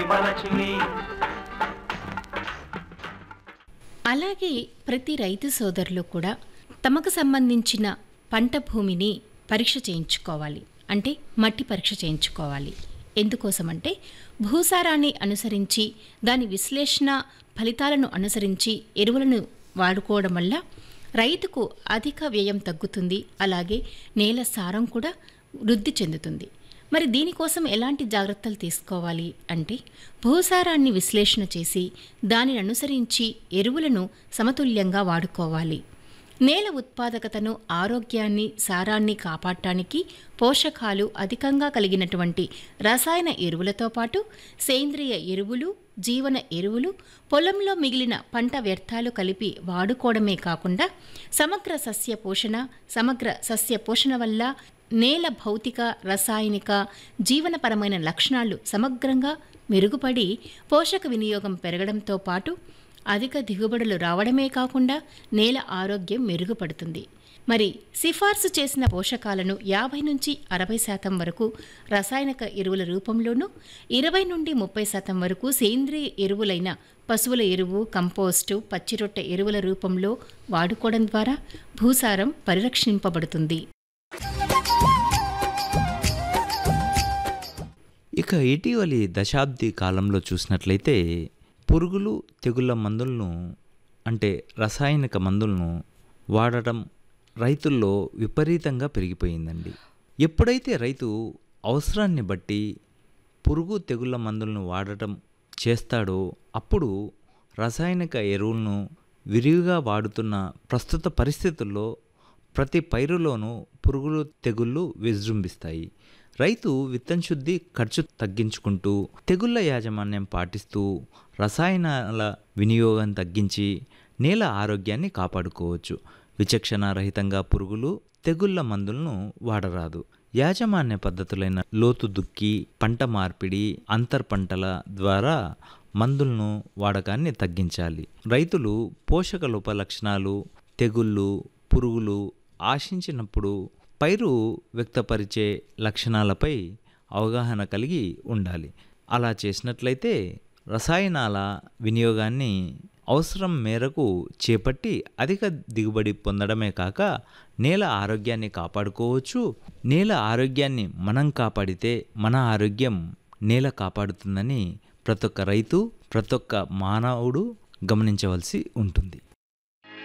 శివలక్ష్మి అలాగే ప్రతి రైతు సోదరులు కూడా తమకు సంబంధించిన పంట భూమిని పరీక్ష చేయించుకోవాలి అంటే మట్టి పరీక్ష చేయించుకోవాలి ఎందుకోసమంటే భూసారాన్ని అనుసరించి దాని విశ్లేషణ ఫలితాలను అనుసరించి ఎరువులను వాడుకోవడం వల్ల రైతుకు అధిక వ్యయం తగ్గుతుంది అలాగే నేల సారం కూడా వృద్ధి చెందుతుంది మరి దీనికోసం ఎలాంటి జాగ్రత్తలు తీసుకోవాలి అంటే భూసారాన్ని విశ్లేషణ చేసి దానిని అనుసరించి ఎరువులను సమతుల్యంగా వాడుకోవాలి నేల ఉత్పాదకతను ఆరోగ్యాన్ని సారాన్ని కాపాడటానికి పోషకాలు అధికంగా కలిగినటువంటి రసాయన ఎరువులతో పాటు సేంద్రియ ఎరువులు జీవన ఎరువులు పొలంలో మిగిలిన పంట వ్యర్థాలు కలిపి వాడుకోవడమే కాకుండా సమగ్ర సస్య పోషణ సమగ్ర సస్య పోషణ వల్ల నేల భౌతిక రసాయనిక జీవనపరమైన లక్షణాలు సమగ్రంగా మెరుగుపడి పోషక వినియోగం పెరగడంతో పాటు అధిక దిగుబడులు రావడమే కాకుండా నేల ఆరోగ్యం మెరుగుపడుతుంది మరి సిఫార్సు చేసిన పోషకాలను యాభై నుంచి అరవై శాతం వరకు రసాయనిక ఎరువుల రూపంలోనూ ఇరవై నుండి ముప్పై శాతం వరకు సేంద్రియ ఎరువులైన పశువుల ఎరువు కంపోస్టు పచ్చిరొట్టె ఎరువుల రూపంలో వాడుకోవడం ద్వారా భూసారం పరిరక్షింపబడుతుంది ఇక ఇటీవలి దశాబ్ది కాలంలో చూసినట్లయితే పురుగులు తెగుళ్ళ మందులను అంటే రసాయనిక మందులను వాడటం రైతుల్లో విపరీతంగా పెరిగిపోయిందండి ఎప్పుడైతే రైతు అవసరాన్ని బట్టి పురుగు తెగుళ్ళ మందులను వాడటం చేస్తాడో అప్పుడు రసాయనిక ఎరువులను విరివిగా వాడుతున్న ప్రస్తుత పరిస్థితుల్లో ప్రతి పైరులోనూ పురుగులు తెగుళ్ళు విజృంభిస్తాయి రైతు విత్తన శుద్ధి ఖర్చు తగ్గించుకుంటూ తెగుళ్ళ యాజమాన్యం పాటిస్తూ రసాయనాల వినియోగం తగ్గించి నేల ఆరోగ్యాన్ని కాపాడుకోవచ్చు విచక్షణ రహితంగా పురుగులు తెగుళ్ళ మందులను వాడరాదు యాజమాన్య పద్ధతులైన లోతు దుక్కి పంట మార్పిడి అంతర్ పంటల ద్వారా మందులను వాడకాన్ని తగ్గించాలి రైతులు పోషక లోప లక్షణాలు తెగుళ్ళు పురుగులు ఆశించినప్పుడు పైరు వ్యక్తపరిచే లక్షణాలపై అవగాహన కలిగి ఉండాలి అలా చేసినట్లయితే రసాయనాల వినియోగాన్ని అవసరం మేరకు చేపట్టి అధిక దిగుబడి పొందడమే కాక నేల ఆరోగ్యాన్ని కాపాడుకోవచ్చు నేల ఆరోగ్యాన్ని మనం కాపాడితే మన ఆరోగ్యం నేల కాపాడుతుందని ప్రతి ఒక్క రైతు ప్రతి ఒక్క మానవుడు గమనించవలసి ఉంటుంది